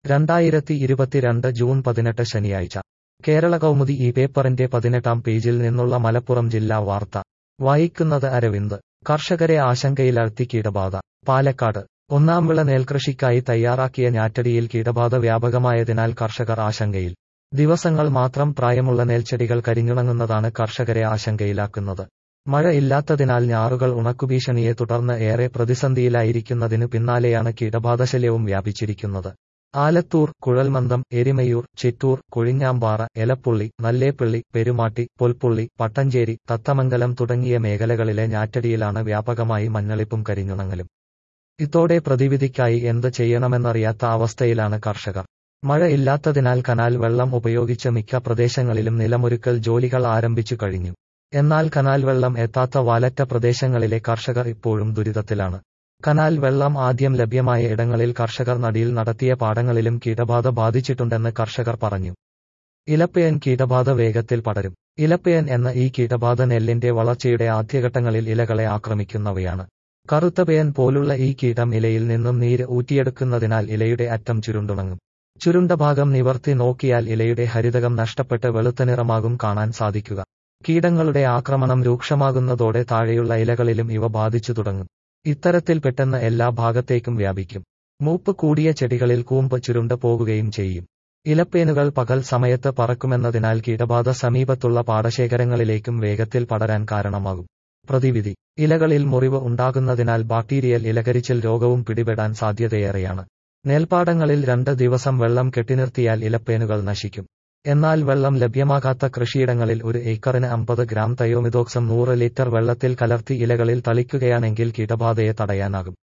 രണ്ടായിരത്തി ഇരുപത്തിരണ്ട് ജൂൺ പതിനെട്ട് ശനിയാഴ്ച കേരള കൗമുദി ഈ പേപ്പറിന്റെ പതിനെട്ടാം പേജിൽ നിന്നുള്ള മലപ്പുറം ജില്ലാ വാർത്ത വായിക്കുന്നത് അരവിന്ദ് കർഷകരെ ആശങ്കയിലാഴ്ത്തി കീടബാധ പാലക്കാട് ഒന്നാം വിള നെൽകൃഷിക്കായി തയ്യാറാക്കിയ ഞാറ്റടിയിൽ കീടബാധ വ്യാപകമായതിനാൽ കർഷകർ ആശങ്കയിൽ ദിവസങ്ങൾ മാത്രം പ്രായമുള്ള നെൽച്ചെടികൾ കരിഞ്ഞുണങ്ങുന്നതാണ് കർഷകരെ ആശങ്കയിലാക്കുന്നത് മഴ ഇല്ലാത്തതിനാൽ ഞാറുകൾ ഉണക്കുഭീഷണിയെ തുടർന്ന് ഏറെ പ്രതിസന്ധിയിലായിരിക്കുന്നതിനു പിന്നാലെയാണ് കീടബാധശല്യവും വ്യാപിച്ചിരിക്കുന്നത് ആലത്തൂർ കുഴൽമന്ദം എരിമയൂർ ചിറ്റൂർ കൊഴിഞ്ഞാമ്പാറ എലപ്പുള്ളി നല്ലേപ്പിള്ളി പെരുമാട്ടി പൊൽപ്പുള്ളി പട്ടഞ്ചേരി തത്തമംഗലം തുടങ്ങിയ മേഖലകളിലെ ഞാറ്റടിയിലാണ് വ്യാപകമായി മഞ്ഞളിപ്പും കരിഞ്ഞുണങ്ങലും ഇതോടെ പ്രതിവിധിക്കായി എന്ത് ചെയ്യണമെന്നറിയാത്ത അവസ്ഥയിലാണ് കർഷകർ മഴ ഇല്ലാത്തതിനാൽ കനാൽ വെള്ളം ഉപയോഗിച്ച് മിക്ക പ്രദേശങ്ങളിലും നിലമൊരുക്കൽ ജോലികൾ ആരംഭിച്ചു കഴിഞ്ഞു എന്നാൽ കനാൽ വെള്ളം എത്താത്ത വാലറ്റ പ്രദേശങ്ങളിലെ കർഷകർ ഇപ്പോഴും ദുരിതത്തിലാണ് കനാൽ വെള്ളം ആദ്യം ലഭ്യമായ ഇടങ്ങളിൽ കർഷകർ നടിയിൽ നടത്തിയ പാടങ്ങളിലും കീടബാധ ബാധിച്ചിട്ടുണ്ടെന്ന് കർഷകർ പറഞ്ഞു ഇലപ്പയൻ കീടബാധ വേഗത്തിൽ പടരും ഇലപ്പയൻ എന്ന ഈ കീടബാധ നെല്ലിന്റെ വളർച്ചയുടെ ആദ്യഘട്ടങ്ങളിൽ ഇലകളെ ആക്രമിക്കുന്നവയാണ് കറുത്തപയൻ പോലുള്ള ഈ കീടം ഇലയിൽ നിന്നും നീര് ഊറ്റിയെടുക്കുന്നതിനാൽ ഇലയുടെ അറ്റം ചുരുണ്ടുണങ്ങും ചുരുണ്ട ഭാഗം നിവർത്തി നോക്കിയാൽ ഇലയുടെ ഹരിതകം നഷ്ടപ്പെട്ട് വെളുത്ത നിറമാകും കാണാൻ സാധിക്കുക കീടങ്ങളുടെ ആക്രമണം രൂക്ഷമാകുന്നതോടെ താഴെയുള്ള ഇലകളിലും ഇവ ബാധിച്ചു തുടങ്ങും ഇത്തരത്തിൽ പെട്ടെന്ന് എല്ലാ ഭാഗത്തേക്കും വ്യാപിക്കും മൂപ്പ് കൂടിയ ചെടികളിൽ കൂമ്പ് ചുരുണ്ട് പോകുകയും ചെയ്യും ഇലപ്പേനുകൾ പകൽ സമയത്ത് പറക്കുമെന്നതിനാൽ കീടബാധ സമീപത്തുള്ള പാടശേഖരങ്ങളിലേക്കും വേഗത്തിൽ പടരാൻ കാരണമാകും പ്രതിവിധി ഇലകളിൽ മുറിവ് ഉണ്ടാകുന്നതിനാൽ ബാക്ടീരിയൽ ഇലകരിച്ചിൽ രോഗവും പിടിപെടാൻ സാധ്യതയേറെയാണ് നെൽപ്പാടങ്ങളിൽ രണ്ട് ദിവസം വെള്ളം കെട്ടിനിർത്തിയാൽ ഇലപ്പേനുകൾ നശിക്കും എന്നാൽ വെള്ളം ലഭ്യമാകാത്ത കൃഷിയിടങ്ങളിൽ ഒരു ഏക്കറിന് അമ്പത് ഗ്രാം തയോമിതോക്സം നൂറ് ലിറ്റർ വെള്ളത്തിൽ കലർത്തി ഇലകളിൽ തളിക്കുകയാണെങ്കിൽ കീടബാധയെ തടയാനാകും